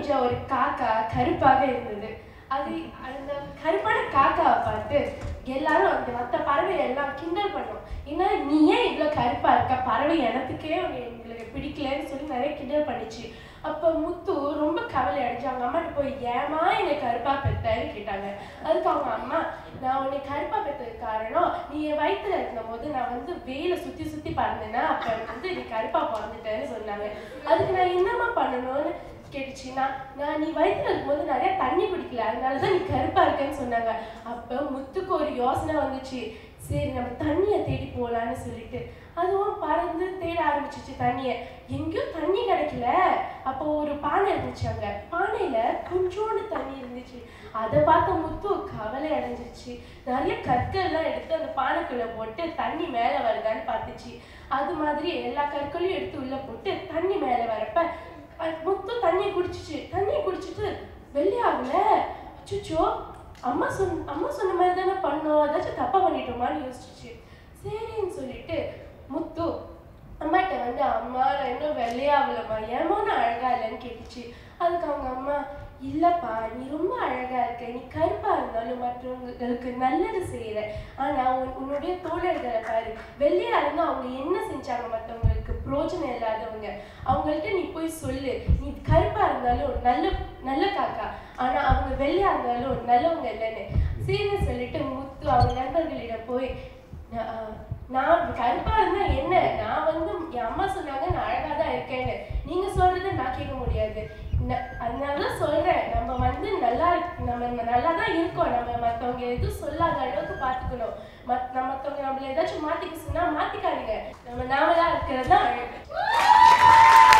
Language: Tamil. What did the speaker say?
வீட்டுல ஒரு காக்கா கருப்பாக இருந்தது அது அந்த கருப்பான காக்காவை பார்த்து எல்லாரும் அந்த மற்ற பறவை எல்லாம் கிண்டல் பண்ணோம் ஏன்னா நீ ஏன் இவ்வளோ கருப்பா இருக்க பறவை எனத்துக்கே உன்னை எங்களுக்கு பிடிக்கலன்னு சொல்லி நிறைய கிண்டல் பண்ணிச்சு அப்போ முத்து ரொம்ப கவலை அடைஞ்சு அவங்க அம்மாட்ட போய் ஏமா என்னை கருப்பா பெத்தன்னு கேட்டாங்க அதுக்கு அவங்க அம்மா நான் உன்னை கருப்பா பெத்ததுக்கு காரணம் நீ என் வயித்துல இருந்தபோது நான் வந்து வெயில சுத்தி சுத்தி பறந்தேன்னா அப்ப எனக்கு வந்து நீ கருப்பா பிறந்துட்டேன்னு சொன்னாங்க அதுக்கு நான் என்னம்மா பண்ணணும்னு கேட்டுச்சு நான் நான் நீ வயித்துல இருக்கும்போது நிறைய தண்ணி குடிக்கல அதனால தான் நீ கருப்பா இருக்கேன்னு சொன்னாங்க அப்ப முத்துக்கு ஒரு யோசனை வந்துச்சு சரி நம்ம தண்ணியை தேடி போகலான்னு சொல்லிட்டு அதுவும் பறந்து தேட ஆரம்பிச்சிச்சு தண்ணியை எங்கேயும் தண்ணி கிடைக்கல அப்போ ஒரு பானை இருந்துச்சு அங்க பானையில கொஞ்சோண்டு தண்ணி இருந்துச்சு அதை பார்த்த முத்து கவலை அடைஞ்சிருச்சு நிறைய கற்கள்லாம் எடுத்து அந்த பானைக்குள்ள போட்டு தண்ணி மேலே வருதான்னு பார்த்துச்சு அது மாதிரி எல்லா கற்களையும் எடுத்து உள்ள போட்டு தண்ணி மேலே வரப்ப அது முத்து தண்ணியை குடிச்சிச்சு தண்ணியை குடிச்சிட்டு வெளியாகல அச்சோ அம்மா சொன் அம்மா சொன்ன மாதிரி தானே பண்ணோம் ஏதாச்சும் தப்பா பண்ணிட்டோமான்னு யோசிச்சுச்சு சரின்னு சொல்லிட்டு முத்து அம்மாட்ட வந்து அம்மா நான் இன்னும் வெள்ளையாகலம்மா ஏமா நான் அழகா இல்லைன்னு கேட்டுச்சு அதுக்கு அவங்க அம்மா இல்லப்பா நீ ரொம்ப அழகா இருக்க நீ கருப்பா இருந்தாலும் மற்றவங்களுக்கு நல்லது செய்யற ஆனா உன் உன்னுடைய தோழர்களை பாரு வெள்ளையா இருந்தா அவங்க என்ன செஞ்சாங்க மற்றவங்களுக்கு பிரோஜனம் இல்லாதவங்க அவங்கள்ட்ட நீ போய் சொல்லு நீ கருப்பா இருந்தாலும் நல்ல நல்ல காக்கா ஆனா அவங்க வெள்ளையா இருந்தாலும் நல்லவங்க இல்லைன்னு சரின்னு சொல்லிட்டு முத்து அவங்க நண்பர்களிடம் போய் நான் நான் கருப்பா இருந்தா என்ன நான் வந்து என் அம்மா சொன்னாங்க நான் அழகா தான் இருக்கேன்னு நீங்க சொல்றதை நான் கேட்க முடியாது ந- அதனாலதான் சொல்றேன் நம்ம வந்து நல்லா இருக்- நம்ம நல்லா தான் இருக்கோம் நம்ம மத்தவங்க எதுவும் சொல்லாத அளவுக்கு பாத்துக்கணும் மத் நம்ம மத்தவங்க நம்மள ஏதாச்சும் மாத்திக்க சொன்னா மாத்திக்காதீங்க நம்ம நாமளா இருக்கிறது தான் அழகு